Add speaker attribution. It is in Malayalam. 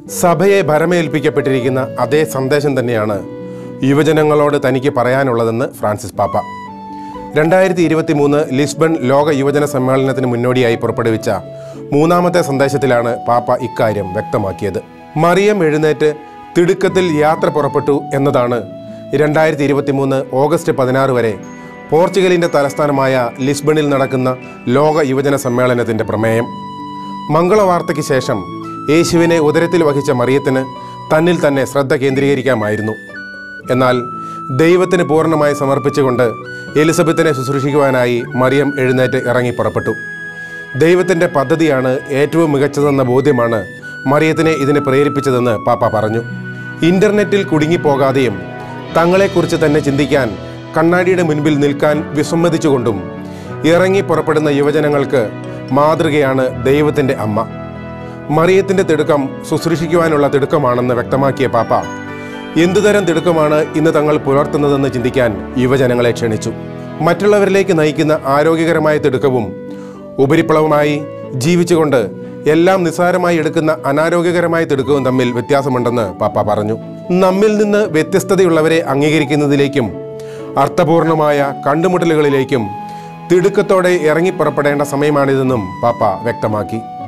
Speaker 1: സഭയെ ഭരമേൽപ്പിക്കപ്പെട്ടിരിക്കുന്ന അതേ സന്ദേശം തന്നെയാണ് യുവജനങ്ങളോട് തനിക്ക് പറയാനുള്ളതെന്ന് ഫ്രാൻസിസ് പാപ്പ രണ്ടായിരത്തി ഇരുപത്തി മൂന്ന് ലിസ്ബൺ ലോക യുവജന സമ്മേളനത്തിന് മുന്നോടിയായി പുറപ്പെടുവിച്ച മൂന്നാമത്തെ സന്ദേശത്തിലാണ് പാപ്പ ഇക്കാര്യം വ്യക്തമാക്കിയത് മറിയം എഴുന്നേറ്റ് തിടുക്കത്തിൽ യാത്ര പുറപ്പെട്ടു എന്നതാണ് രണ്ടായിരത്തി ഇരുപത്തി മൂന്ന് ഓഗസ്റ്റ് പതിനാറ് വരെ പോർച്ചുഗലിന്റെ തലസ്ഥാനമായ ലിസ്ബണിൽ നടക്കുന്ന ലോക യുവജന സമ്മേളനത്തിന്റെ പ്രമേയം മംഗളവാർത്തയ്ക്ക് ശേഷം യേശുവിനെ ഉദരത്തിൽ വഹിച്ച മറിയത്തിന് തന്നിൽ തന്നെ ശ്രദ്ധ കേന്ദ്രീകരിക്കാമായിരുന്നു എന്നാൽ ദൈവത്തിന് പൂർണ്ണമായി സമർപ്പിച്ചുകൊണ്ട് എലിസബത്തിനെ ശുശ്രൂഷിക്കുവാനായി മറിയം എഴുന്നേറ്റ് ഇറങ്ങി പുറപ്പെട്ടു ദൈവത്തിൻ്റെ പദ്ധതിയാണ് ഏറ്റവും മികച്ചതെന്ന ബോധ്യമാണ് മറിയത്തിനെ ഇതിന് പ്രേരിപ്പിച്ചതെന്ന് പാപ്പ പറഞ്ഞു ഇന്റർനെറ്റിൽ കുടുങ്ങിപ്പോകാതെയും തങ്ങളെക്കുറിച്ച് തന്നെ ചിന്തിക്കാൻ കണ്ണാടിയുടെ മുൻപിൽ നിൽക്കാൻ വിസമ്മതിച്ചുകൊണ്ടും ഇറങ്ങി പുറപ്പെടുന്ന യുവജനങ്ങൾക്ക് മാതൃകയാണ് ദൈവത്തിൻ്റെ അമ്മ മറിയത്തിന്റെ തിടുക്കം ശുശ്രൂഷിക്കുവാനുള്ള തിടുക്കമാണെന്ന് വ്യക്തമാക്കിയ പാപ്പ എന്തുതരം തിടുക്കമാണ് ഇന്ന് തങ്ങൾ പുലർത്തുന്നതെന്ന് ചിന്തിക്കാൻ യുവജനങ്ങളെ ക്ഷണിച്ചു മറ്റുള്ളവരിലേക്ക് നയിക്കുന്ന ആരോഗ്യകരമായ തിടുക്കവും ഉപരിപ്ലവമായി ജീവിച്ചുകൊണ്ട് എല്ലാം നിസ്സാരമായി എടുക്കുന്ന അനാരോഗ്യകരമായ തിടുക്കവും തമ്മിൽ വ്യത്യാസമുണ്ടെന്ന് പാപ്പ പറഞ്ഞു നമ്മിൽ നിന്ന് വ്യത്യസ്തതയുള്ളവരെ അംഗീകരിക്കുന്നതിലേക്കും അർത്ഥപൂർണമായ കണ്ടുമുട്ടലുകളിലേക്കും തിടുക്കത്തോടെ ഇറങ്ങിപ്പുറപ്പെടേണ്ട സമയമാണിതെന്നും പാപ്പ വ്യക്തമാക്കി